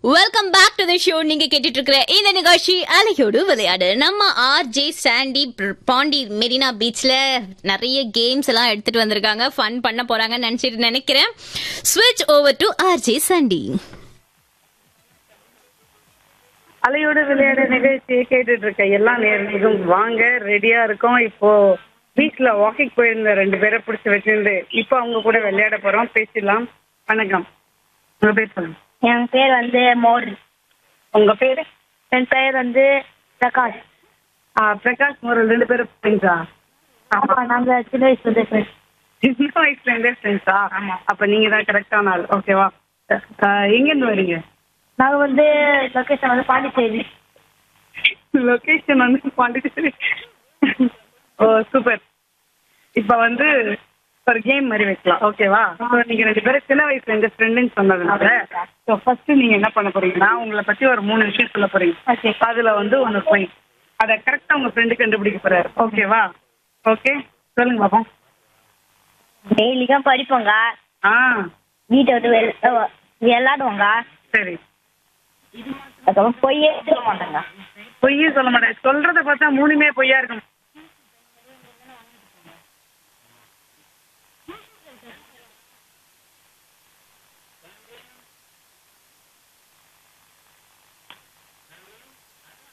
Welcome back to the show நீங்க கேட்டுட்டு இருக்கிற இந்த நிகழ்ச்சி அலையோடு விளையாடு நம்ம ஆர் ஜே சாண்டி பr- பாண்டி மெரினா பீச்ல நிறைய கேம்ஸ் எல்லாம் எடுத்துட்டு வந்திருக்காங்க ஃபன் பண்ண போறாங்கன்னு நினைச்சிட்டு நினைக்கிறேன் ஸ்விட்ச் over to R J Sandy அலையோடு விளையாட நிகழ்ச்சியை கேட்டுட்டு இருக்க எல்லா நேர்களுக்கும் வாங்க ரெடியா இருக்கோம் இப்போ பீச்ல வாக்கிங் போயிருந்த ரெண்டு பேரை பிடிச்சி வச்சிருந்து இப்போ அவங்க கூட விளையாட போறோம் பேசிடலாம் வணக்கம் உங்க பேர் சொல்லுங்க என் பேர் வந்து மோர் உங்க பேரு என் பேர் வந்து பிரகாஷ் ஆ, பிரகாஷ் மோரல் ரெண்டு பேரும் ஃப்ரெண்ட்ஸா ஆமா நாங்க சின்ன வயசுல இருந்தே friends. சின்ன வயசுல இருந்தே ஃப்ரெண்ட்ஸா ஆமா அப்ப நீங்க தான் கரெக்டான ஆள் ஓகேவா எங்க இருந்து வரீங்க நாங்க வந்து லொகேஷன் வந்து பாண்டிச்சேரி லொகேஷன் வந்து பாண்டிச்சேரி ஓ சூப்பர் இப்ப வந்து ஒரு கேம் மாதிரி வைக்கலாம் ஓகேவா So, நீங்க ரெண்டு பேரும் சின்ன வயசுல எங்க ஃப்ரெண்டுன்னு சொன்னதுனால ஸோ ஃபர்ஸ்ட் நீங்க என்ன பண்ண போறீங்கன்னா உங்களை பத்தி ஒரு மூணு விஷயம் சொல்ல போறீங்க Okay. அதுல வந்து ஒண்ணு போய் அதை கரெக்டா உங்க ஃப்ரெண்டு கண்டுபிடிக்க போறாரு ஓகேவா ஓகே சொல்லுங்க பாப்போம் டெய்லிக்கும் படிப்போங்க ஆ வீட்டை விட்டு வெளி- அஹ் விளையாடுவோங்க சரி அதுக்கப்புறம் பொய்யே சொல்ல மாட்டோங்க பொய்யே சொல்ல மாட்டேன் சொல்றத பார்த்தா மூணுமே பொய்யா இருக்கும்